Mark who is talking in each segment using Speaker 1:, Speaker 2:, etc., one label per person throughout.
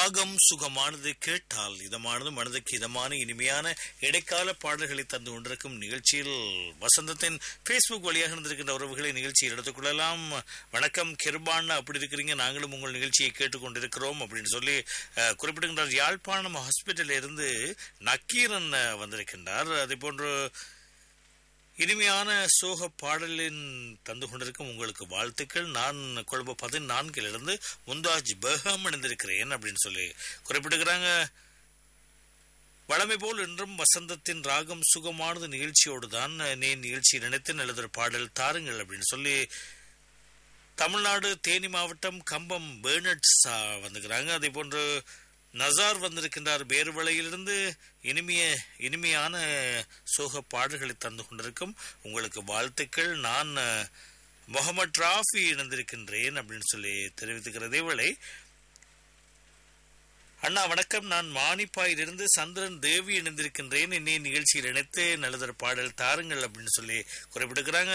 Speaker 1: ராகம் சுகமானது கேட்டால் இதமானது மனதுக்கு இதமான இனிமையான இடைக்கால பாடல்களை தந்து கொண்டிருக்கும் நிகழ்ச்சியில் வசந்தத்தின் ஃபேஸ்புக் வழியாக இருந்திருக்கின்ற உறவுகளை நிகழ்ச்சியில் எடுத்துக்கொள்ளலாம் வணக்கம் கிருபான் அப்படி இருக்கிறீங்க நாங்களும் உங்கள் நிகழ்ச்சியை கேட்டுக்கொண்டிருக்கிறோம் அப்படின்னு சொல்லி அஹ், குறிப்பிடுகின்றார் யாழ்ப்பாணம் ஹாஸ்பிட்டலில் இருந்து நக்கீரன் அஹ், வந்திருக்கின்றார் அதே போன்று இனிமையான சோக பாடலின் தந்து கொண்டிருக்கும் உங்களுக்கு வாழ்த்துக்கள் நான் கொழும்பு பதினான்கிலிருந்து முந்தாஜ் பெஹம் இணைந்திருக்கிறேன் அப்படின்னு சொல்லி குறிப்பிட்டுக்கிறாங்க வழமை போல் இன்றும் வசந்தத்தின் ராகம் சுகமானது நிகழ்ச்சியோடு தான் நீ நிகழ்ச்சி நினைத்து நல்லதொரு பாடல் தாருங்கள் அப்படின்னு சொல்லி தமிழ்நாடு தேனி மாவட்டம் கம்பம் பேர்னட்ஸ் வந்துக்கிறாங்க அதே போன்று நசார் வந்திருக்கின்றார் பேருவளையிலிருந்து இனிமைய இனிமையான சோக பாடல்களை தந்து கொண்டிருக்கும் உங்களுக்கு வாழ்த்துக்கள் நான் அஹ், முகமது ராஃபி இணைந்திருக்கின்றேன் அப்படின்னு சொல்லி தெரிவித்துக்கிறதே வேளை அண்ணா வணக்கம் நான் மானிப்பாயிலிருந்து சந்திரன் தேவி இணைந்திருக்கின்றேன் இன்னைய நிகழ்ச்சியில் இணைத்து நல்லதொரு பாடல் தாருங்கள் அப்படின்னு சொல்லி குறிப்பிட்டிருக்கிறாங்க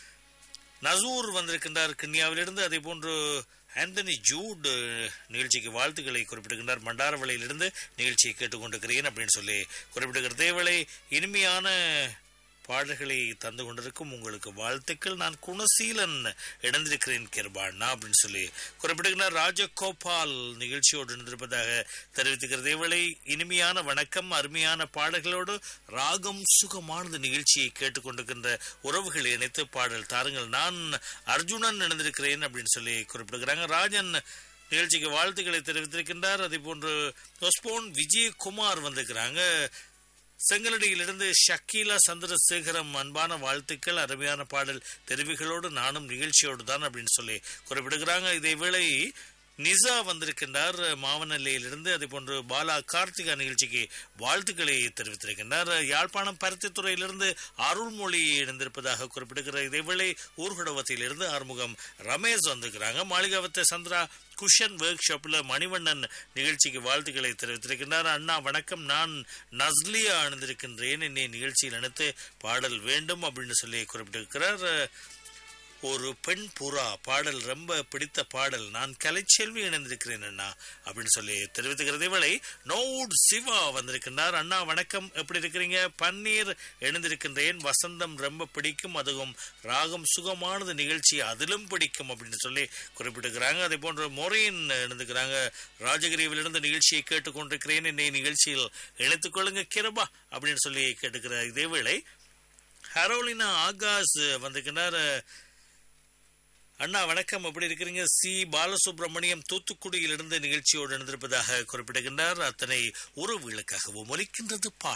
Speaker 1: நசூர் வந்திருக்கின்றார் கிண்ணியாவிலிருந்து அதே போன்று ஆந்தனி ஜூட் அஹ், நிகழ்ச்சிக்கு வாழ்த்துக்களை குறிப்பிடுகின்றார் மண்டாரவளையிலிருந்து நிகழ்ச்சியை கேட்டுக்கொண்டிருக்கிறேன் அப்படின்னு சொல்லி குறிப்பிடுகிற தேவலை இனிமையான பாடல்களை தந்து கொண்டிருக்கும் உங்களுக்கு வாழ்த்துக்கள் நான் குணசீலன் இணைந்திருக்கிறேன் கிருபாண்ணா அப்படின்னு சொல்லி குறிப்பிடுகிறார் ராஜகோபால் நிகழ்ச்சியோடு இணைந்திருப்பதாக தெரிவித்துக்கிறது இவளை இனிமையான வணக்கம் அருமையான பாடல்களோடு ராகம் சுகமானது நிகழ்ச்சியை கேட்டுக்கொண்டிருக்கின்ற உறவுகளை இணைத்து பாடல் தாருங்கள் நான் அர்ஜுனன் இணைந்திருக்கிறேன் அப்படின்னு சொல்லி குறிப்பிடுகிறாங்க ராஜன் நிகழ்ச்சிக்கு வாழ்த்துக்களை தெரிவித்திருக்கின்றார் அதே போன்று ஒஸ்போன் விஜயகுமார் வந்திருக்கிறாங்க செங்கலடியிலிருந்து ஷக்கீலா சந்திரசேகரம் அன்பான வாழ்த்துக்கள் அருமையான பாடல் தெரிவுகளோடு நானும் நிகழ்ச்சியோடு தான் அப்படின்னு சொல்லி குறிப்பிடுகிறாங்க இதேவேளை நிசா வந்திருக்கின்றார் மாவனல்லையிலிருந்து அதே போன்று பாலா கார்த்திகா நிகழ்ச்சிக்கு வாழ்த்துக்களை தெரிவித்திருக்கின்றார் யாழ்ப்பாணம் பருத்தித்துறையிலிருந்து அருள்மொழி இணைந்திருப்பதாக குறிப்பிடுகிற இதேவேளை ஊர்குடவத்திலிருந்து ஆறுமுகம் ரமேஷ் வந்திருக்கிறாங்க மாளிகாவத்தை சந்திரா குஷன் ஒர்க் ஷாப்ல மணிவண்ணன் நிகழ்ச்சிக்கு வாழ்த்துக்களை தெரிவித்திருக்கின்றார் அண்ணா வணக்கம் நான் நஸ்லியா அணிந்திருக்கின்றேன் என்னை நிகழ்ச்சியில் நினைத்து பாடல் வேண்டும் அப்படின்னு சொல்லி குறிப்பிட்டிருக்கிறார் ஒரு பெண் புறா பாடல் ரொம்ப பிடித்த பாடல் நான் கலைச்செல்வி இணைந்திருக்கிறேன் அண்ணா அப்படின்னு சொல்லி தெரிவித்துக்கிறது இவளை நோவுட் சிவா வந்திருக்கின்றார் அண்ணா வணக்கம் எப்படி இருக்கிறீங்க பன்னீர் இணைந்திருக்கின்றேன் வசந்தம் ரொம்ப பிடிக்கும் அதுவும் ராகம் சுகமானது நிகழ்ச்சி அதிலும் பிடிக்கும் அப்படின்னு சொல்லி குறிப்பிட்டிருக்கிறாங்க அதே போன்று மொரையின் இணைந்துக்கிறாங்க ராஜகிரியிலிருந்து நிகழ்ச்சியை கேட்டுக்கொண்டிருக்கிறேன் என்னை நிகழ்ச்சியில் இணைத்துக் கொள்ளுங்க கிருபா அப்படின்னு சொல்லி கேட்டுக்கிற இதேவேளை ஹரோலினா ஆகாஷ் வந்திருக்கிறார் அண்ணா வணக்கம் எப்படி இருக்கிறீங்க சி பாலசுப்ரமணியம் தூத்துக்குடியிலிருந்து நிகழ்ச்சியோடு இணைந்திருப்பதாக குறிப்பிடுகின்றார் அத்தனை உறவுகளுக்காகவும் ஒலிக்கின்றது பாடல்